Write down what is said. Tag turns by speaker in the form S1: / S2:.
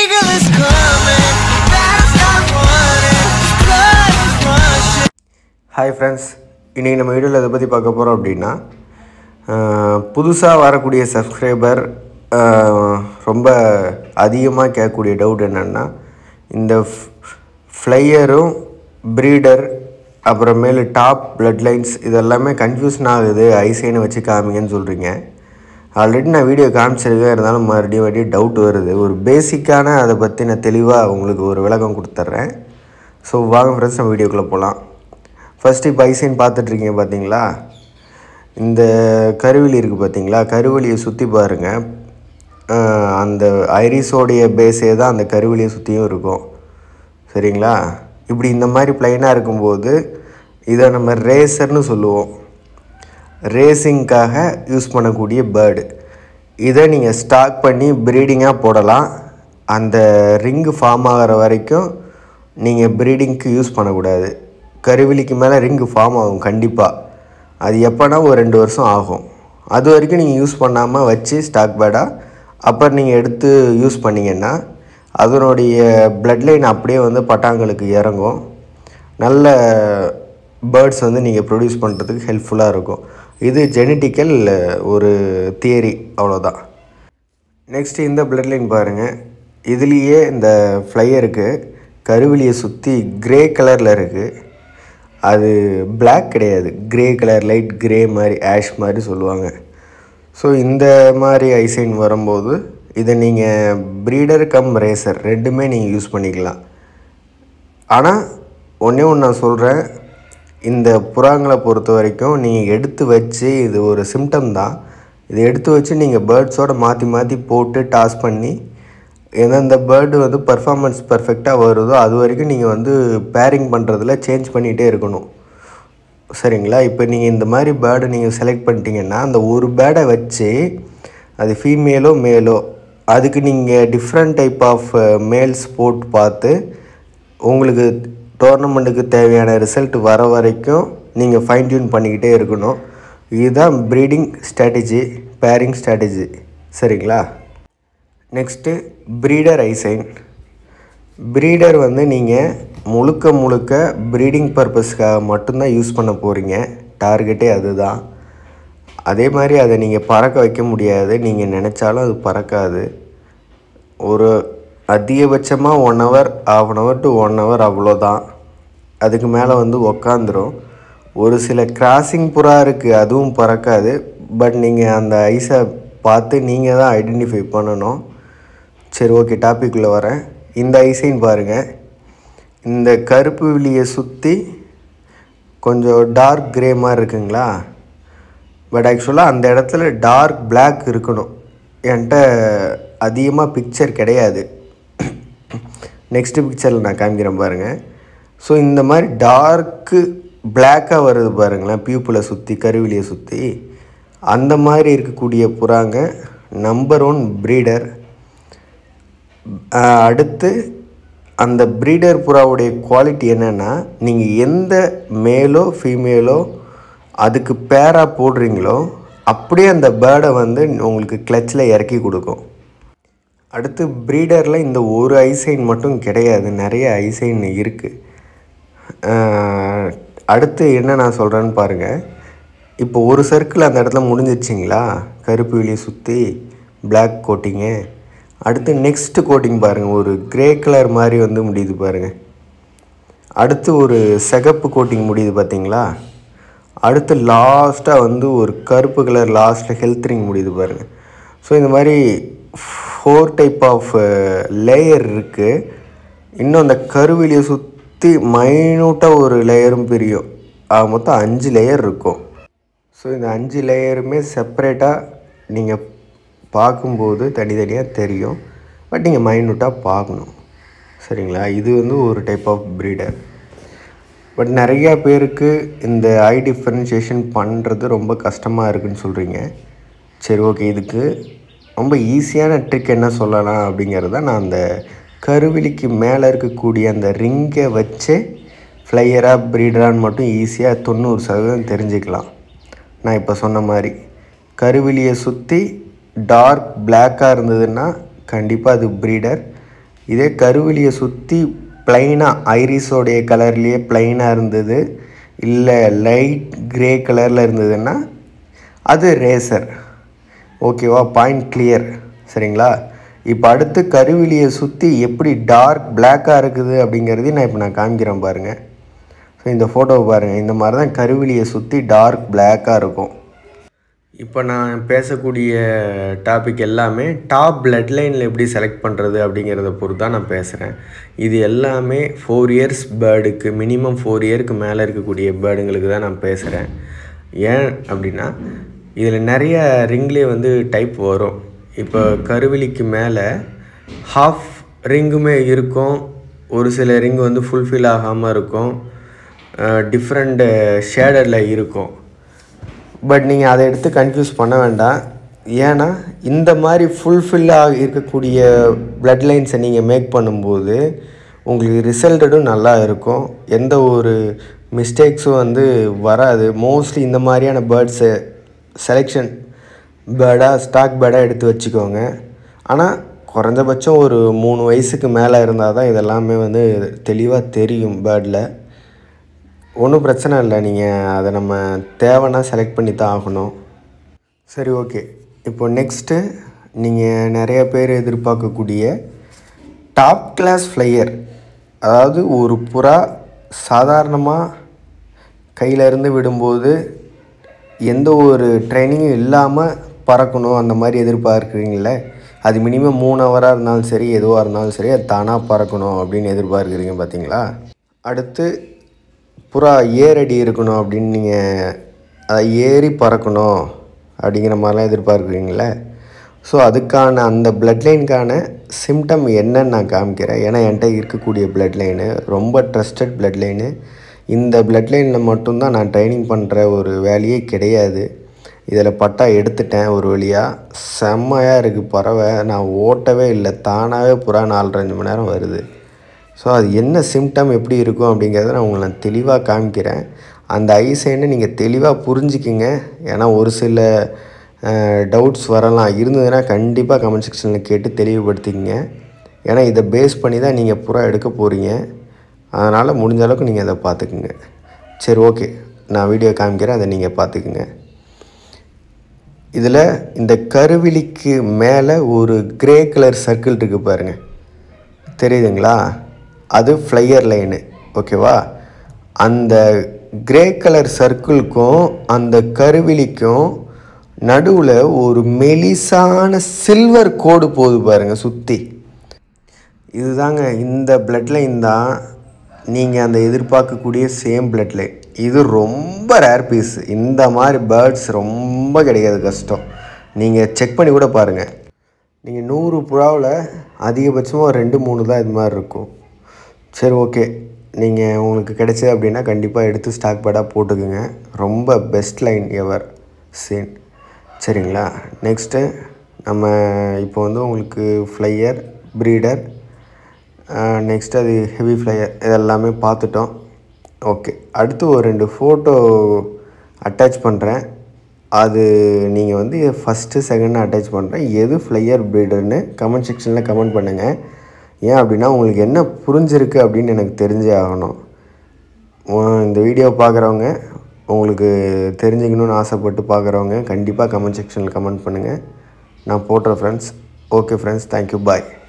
S1: eagle is coming. Fast I'm running. Blood is rushing.
S2: Hi friends இன்றைக்கி நம்ம வீடியோவில் எதை பற்றி பார்க்க போகிறோம் அப்படின்னா புதுசாக வரக்கூடிய சப்ஸ்கிரைபர் ரொம்ப அதிகமாக கேட்கக்கூடிய டவுட் என்னென்னா இந்த ஃப்ளையரும் ப்ரீடர் அப்புறமேலு டாப் பிளட் லைன்ஸ் இதெல்லாமே கன்ஃபியூஷன் ஆகுது ஐசைனை வச்சு காமிங்கன்னு சொல்கிறீங்க ஆல்ரெடி நான் வீடியோ காமிச்சிருக்கேன் இருந்தாலும் மறுபடியும் மறுபடியும் டவுட் வருது ஒரு பேசிக்கான அதை பற்றி நான் தெளிவாக உங்களுக்கு ஒரு விளக்கம் கொடுத்துட்றேன் ஸோ வாங்க ஃப்ரெண்ட்ஸ் நம்ம வீடியோக்குள்ளே போகலாம் ஃபஸ்ட்டு இப்போ ஐசைன் பார்த்துட்ருக்கீங்க பார்த்தீங்களா இந்த கருவிலி இருக்குது பார்த்தீங்களா கருவிலியை சுற்றி பாருங்கள் ஆஹ் அந்த ஐரிஸோடைய பேஸே தான் அந்த கருவிலியை சுற்றியும் இருக்கும் சரிங்களா இப்படி இந்த மாதிரி ப்ளைனாக இருக்கும்போது இதை நம்ம ரேசர்னு சொல்லுவோம் ரேசிங்க்காக யூஸ் பண்ணக்கூடிய பேர்டு இதை நீங்கள் ஸ்டாக் பண்ணி ப்ரீடிங்காக போடலாம் அந்த ரிங்கு ஃபார்ம் ஆகிற வரைக்கும் நீங்கள் ப்ரீடிங்க்கு யூஸ் பண்ணக்கூடாது கருவிலிக்கு மேலே ரிங்கு ஃபார்ம் ஆகும் கண்டிப்பாக அது எப்போனா ஒரு ரெண்டு வருஷம் ஆகும் அது வரைக்கும் நீங்கள் யூஸ் பண்ணாமல் வச்சு ஸ்டாக் பேடாக அப்புறம் நீங்கள் எடுத்து யூஸ் பண்ணிங்கன்னா அதனுடைய பிளட் லைன் அப்படியே வந்து பட்டாங்களுக்கு இறங்கும் நல்ல பேர்ட்ஸ் வந்து நீங்கள் ப்ரொடியூஸ் பண்ணுறதுக்கு ஹெல்ப்ஃபுல்லாக இருக்கும் இது ஜெனட்டிக்கல் ஒரு தியரி அவ்வளோதான் நெக்ஸ்ட்டு இந்த பிளட் லைன் பாருங்கள் இதுலேயே இந்த ஃப்ளையருக்கு கருவிலியை சுற்றி கிரே கலரில் இருக்குது அது Black கிடையாது கிரே கலர் லைட் கிரே மாதிரி ஆஷ் மாதிரி சொல்லுவாங்க ஸோ இந்த மாதிரி ஐசைன் வரும்போது இதை நீங்கள் ப்ரீடர் கம் ரேசர் ரெண்டுமே நீங்கள் யூஸ் பண்ணிக்கலாம் ஆனால் ஒன்றே ஒன்று நான் சொல்கிறேன் இந்த புறாங்களை பொறுத்த வரைக்கும் நீங்கள் எடுத்து வச்சு இது ஒரு சிம்டம் தான் இதை எடுத்து வச்சு நீங்கள் பேர்ட்ஸோட மாற்றி மாற்றி போட்டு டாஸ் பண்ணி எந்தெந்த பேர்டு வந்து பர்ஃபார்மன்ஸ் பர்ஃபெக்டாக வருதோ அது வரைக்கும் நீங்கள் வந்து பேரிங் பண்ணுறதுல சேஞ்ச் பண்ணிகிட்டே இருக்கணும் சரிங்களா இப்போ நீங்கள் இந்த மாதிரி பேர்டை நீங்கள் செலக்ட் பண்ணிட்டீங்கன்னா அந்த ஒரு பேர்டை வச்சு அது ஃபீமேலோ மேலோ அதுக்கு நீங்கள் டிஃப்ரெண்ட் டைப் ஆஃப் மேல்ஸ் போட்டு பார்த்து உங்களுக்கு டோர்னமெண்ட்டுக்கு தேவையான ரிசல்ட் வர வரைக்கும் நீங்கள் ஃபைன் டியூன் பண்ணிக்கிட்டே இருக்கணும் இதுதான் ப்ரீடிங் ஸ்ட்ராட்டஜி பேரிங் ஸ்ட்ராட்டஜி சரிங்களா நெக்ஸ்ட்டு ப்ரீடர் ஐசைன் ப்ரீடர் வந்து நீங்கள் முழுக்க முழுக்க ப்ரீடிங் பர்பஸ்க்காக மட்டும்தான் யூஸ் பண்ண போகிறீங்க டார்கெட்டே அதுதான் அதே மாதிரி அதை நீங்கள் பறக்க வைக்க முடியாது நீங்கள் நினச்சாலும் அது பறக்காது ஒரு அதிகபட்சமாக one hour half an hour to one hour அவ்வளோதான் அதுக்கு மேலே வந்து உக்காந்துரும் ஒரு சில கிராசிங் புறா இருக்குது அதுவும் பறக்காது பட் நீங்கள் அந்த ஐஸை பார்த்து நீங்கள் தான் ஐடென்டிஃபை பண்ணணும் சரி ஓகே டாபிக்குள்ளே வரேன் இந்த ஐசைன் பாருங்கள் இந்த கருப்பு விழியை சுற்றி கொஞ்சம் டார்க் கிரே மாதிரி இருக்குங்களா பட் ஆக்சுவலாக அந்த இடத்துல டார்க் Black இருக்கணும் என்கிட்ட அதிகமாக பிக்சர் கிடையாது நெக்ஸ்ட்டு பிக்சரில் நான் காமிக்கிறேன் பாருங்கள் ஸோ இந்த மாதிரி டார்க்கு பிளாக்காக வருது பாருங்களேன் பியூப்பிளை சுற்றி கருவிலியை சுற்றி அந்த மாதிரி இருக்கக்கூடிய புறாங்க நம்பர் ஒன் ப்ரீடர் அடுத்து அந்த ப்ரீடர் புறாவுடைய குவாலிட்டி என்னென்னா நீங்கள் எந்த மேலோ ஃபீமேலோ அதுக்கு பேராக போடுறீங்களோ அப்படியே அந்த பேர்டை வந்து உங்களுக்கு கிளச்சில் இறக்கி கொடுக்கும் அடுத்து ப்ரீடரில் இந்த ஒரு ஐசைன் மட்டும் கிடையாது நிறைய ஐசைன் இருக்குது அடுத்து என்ன நான் சொல்கிறேன்னு பாருங்கள் இப்போ ஒரு சர்க்கிள் அந்த இடத்துல முடிஞ்சிச்சிங்களா கருப்பு வெளியை சுற்றி Black கோட்டிங்கு அடுத்து நெக்ஸ்ட் கோட்டிங் பாருங்கள் ஒரு கிரே கலர் மாதிரி வந்து முடியுது பாருங்கள் அடுத்து ஒரு சிகப்பு கோட்டிங் முடியுது பார்த்தீங்களா அடுத்து லாஸ்ட்டாக வந்து ஒரு கருப்பு கலர் லாஸ்ட்டில் ஹெல்த் ரிங் முடியுது பாருங்கள் ஸோ இந்த மாதிரி ஃபோர் டைப் ஆஃப் லேயர் இருக்குது இன்னும் அந்த கருவிலியை சுற்றி மைனூட்டாக ஒரு லேயரும் பிரியும் ஆக மொத்தம் அஞ்சு லேயர் இருக்கும் ஸோ இந்த அஞ்சு லேயருமே செப்பரேட்டாக நீங்கள் பார்க்கும்போது தனித்தனியாக தெரியும் பட் நீங்கள் மைனூட்டாக பார்க்கணும் சரிங்களா இது வந்து ஒரு டைப் ஆஃப் ப்ரீடர் பட் நிறையா பேருக்கு இந்த ஐ டிஃபரன்ஷியேஷன் பண்ணுறது ரொம்ப கஷ்டமாக இருக்குன்னு சொல்கிறீங்க சரி ஓகே இதுக்கு ரொம்ப ஈஸியான ட்ரிக் என்ன சொல்லலாம் அப்படிங்கிறத நான் அந்த கருவிலிக்கு மேலே இருக்கக்கூடிய அந்த ரிங்கை வச்சு ஃப்ளையராக ப்ரீடரான்னு மட்டும் ஈஸியாக தொண்ணூறு சதவீதம் தெரிஞ்சுக்கலாம் நான் இப்போ சொன்ன மாதிரி கருவிலியை சுற்றி டார்க் பிளாக்காக இருந்ததுன்னா கண்டிப்பாக அது ப்ரீடர் இதே கருவிலியை சுற்றி ப்ளைனாக ஐரிஸோடைய கலர்லேயே ப்ளைனாக இருந்தது இல்லை லைட் கிரே கலரில் இருந்ததுன்னா அது ரேசர் ஓகேவா பாயிண்ட் கிளியர் சரிங்களா இப்போ அடுத்து கருவிலியை சுற்றி எப்படி டார்க் பிளாக்காக இருக்குது அப்படிங்கிறதையும் நான் இப்போ நான் காமிக்கிறேன் பாருங்கள் ஸோ இந்த ஃபோட்டோவை பாருங்கள் இந்த மாதிரி தான் கருவிலியை சுற்றி டார்க் பிளாக்காக இருக்கும் இப்போ நான் பேசக்கூடிய டாபிக் எல்லாமே டாப் பிளட் லைனில் எப்படி செலக்ட் பண்ணுறது அப்படிங்கிறத பொறுத்து தான் நான் பேசுகிறேன் இது எல்லாமே ஃபோர் இயர்ஸ் பேர்டுக்கு மினிமம் ஃபோர் இயருக்கு மேலே இருக்கக்கூடிய பேர்டுங்களுக்கு தான் நான் பேசுகிறேன் ஏன் அப்படின்னா இதில் நிறைய ரிங்லேயே வந்து டைப் வரும் இப்போ கருவிலிக்கு மேலே ஹாஃப் ரிங்குமே இருக்கும் ஒரு சில ரிங் வந்து ஃபுல்ஃபில் ஆகாமல் இருக்கும் டிஃப்ரெண்ட் ஷேடரில் இருக்கும் பட் நீங்கள் அதை எடுத்து கன்ஃபியூஸ் பண்ண வேண்டாம் ஏன்னா இந்த மாதிரி ஃபுல்ஃபில்லாக இருக்கக்கூடிய பிளட் லைன்ஸை நீங்கள் மேக் பண்ணும்போது உங்களுக்கு ரிசல்ட்டடும் நல்லா இருக்கும் எந்த ஒரு மிஸ்டேக்ஸும் வந்து வராது மோஸ்ட்லி இந்த மாதிரியான பேர்ட்ஸு செலெக்ஷன் பேர்டாக ஸ்டாக் பேர்டாக எடுத்து வச்சுக்கோங்க ஆனால் குறைஞ்சபட்சம் ஒரு மூணு வயசுக்கு மேலே இருந்தால் தான் இதெல்லாமே வந்து தெளிவாக தெரியும் பேர்டில் ஒன்றும் பிரச்சனை இல்லை நீங்கள் அதை நம்ம தேவைன்னா செலக்ட் பண்ணி தான் ஆகணும் சரி ஓகே இப்போ நெக்ஸ்ட்டு நீங்கள் நிறைய பேர் எதிர்பார்க்கக்கூடிய டாப் கிளாஸ் ஃப்ளையர் அதாவது ஒரு புறா சாதாரணமாக கையிலேருந்து விடும்போது எந்த ஒரு ட்ரைனிங்கும் இல்லாமல் பறக்கணும் அந்த மாதிரி எதிர்பார்க்குறீங்களே அது மினிமம் மூணு ஹவராக இருந்தாலும் சரி எதுவாக இருந்தாலும் சரி அது தானாக பறக்கணும் அப்படின்னு எதிர்பார்க்குறீங்க பார்த்தீங்களா அடுத்து புறா ஏறடி இருக்கணும் அப்படின்னு நீங்கள் அதை ஏறி பறக்கணும் அப்படிங்கிற மாதிரிலாம் எதிர்பார்க்குறீங்களே ஸோ அதுக்கான அந்த பிளட் லைனுக்கான சிம்டம் என்னன்னு நான் காமிக்கிறேன் ஏன்னா என்கிட்ட இருக்கக்கூடிய பிளட் லைனு ரொம்ப ட்ரஸ்டட் பிளட் லைனு இந்த பிளட் லைனில் மட்டும்தான் நான் ட்ரைனிங் பண்ணுற ஒரு வேலையே கிடையாது இதில் பட்டா எடுத்துட்டேன் ஒரு வழியாக செம்மையாக இருக்குது பறவை நான் ஓட்டவே இல்லை தானாகவே புறா நாலரை அஞ்சு மணி நேரம் வருது ஸோ அது என்ன சிம்டம் எப்படி இருக்கும் அப்படிங்கிறத நான் உங்களை நான் தெளிவாக காமிக்கிறேன் அந்த ஐசைனை நீங்கள் தெளிவாக புரிஞ்சுக்கிங்க ஏன்னா ஒரு சில டவுட்ஸ் வரலாம் இருந்ததுன்னா கண்டிப்பாக கமெண்ட் செக்ஷனில் கேட்டு தெளிவுபடுத்திக்கங்க ஏன்னா இதை பேஸ் பண்ணி தான் நீங்கள் புறா எடுக்க போகிறீங்க அதனால் முடிஞ்ச அளவுக்கு நீங்கள் அதை பார்த்துக்குங்க சரி ஓகே நான் வீடியோ காமிக்கிறேன் அதை நீங்கள் பார்த்துக்குங்க இதில் இந்த கருவிலிக்கு மேலே ஒரு கிரே கலர் சர்க்கிள் இருக்குது பாருங்கள் தெரியுதுங்களா அது ஃப்ளையர் லைனு ஓகேவா அந்த கிரே கலர் சர்க்கிளுக்கும் அந்த கருவிலிக்கும் நடுவில் ஒரு மெலிசான சில்வர் கோடு போகுது பாருங்கள் சுற்றி இதுதாங்க இந்த பிளட் லைன் தான் நீங்கள் அந்த எதிர்பார்க்கக்கூடிய சேம் பிளட் லைன் இது ரொம்ப ரேர் பீஸ் இந்த மாதிரி பேர்ட்ஸ் ரொம்ப கிடைக்காது கஷ்டம் நீங்கள் செக் பண்ணி கூட பாருங்கள் நீங்கள் நூறு புறாவில் அதிகபட்சமாக ஒரு ரெண்டு மூணு தான் இது மாதிரி இருக்கும் சரி ஓகே நீங்கள் உங்களுக்கு கிடைச்சது அப்படின்னா கண்டிப்பாக எடுத்து ஸ்டாக் பேடாக போட்டுக்குங்க ரொம்ப பெஸ்ட் லைன் எவர் சீன் சரிங்களா நெக்ஸ்ட்டு நம்ம இப்போ வந்து உங்களுக்கு ஃப்ளையர் ப்ரீடர் நெக்ஸ்ட் அது ஹெவி ஃப்ளையர் இதெல்லாமே பார்த்துட்டோம் ஓகே அடுத்து ஒரு ரெண்டு ஃபோட்டோ அட்டாச் பண்ணுறேன் அது நீங்கள் வந்து ஃபஸ்ட்டு செகண்ட் அட்டாச் பண்ணுறேன் எது ஃப்ளையர் ப்ரீடர்னு கமெண்ட் செக்ஷனில் கமெண்ட் பண்ணுங்கள் ஏன் அப்படின்னா உங்களுக்கு என்ன புரிஞ்சிருக்கு அப்படின்னு எனக்கு தெரிஞ்சே ஆகணும் உ- இந்த வீடியோ பார்க்குறவங்க உங்களுக்கு தெரிஞ்சுக்கணுன்னு ஆசைப்பட்டு பார்க்குறவங்க கண்டிப்பாக கமெண்ட் செக்ஷனில் கமெண்ட் பண்ணுங்கள் நான் போட்டுறேன் ஃப்ரெண்ட்ஸ் ஓகே ஃப்ரெண்ட்ஸ் தேங்க்யூ பாய்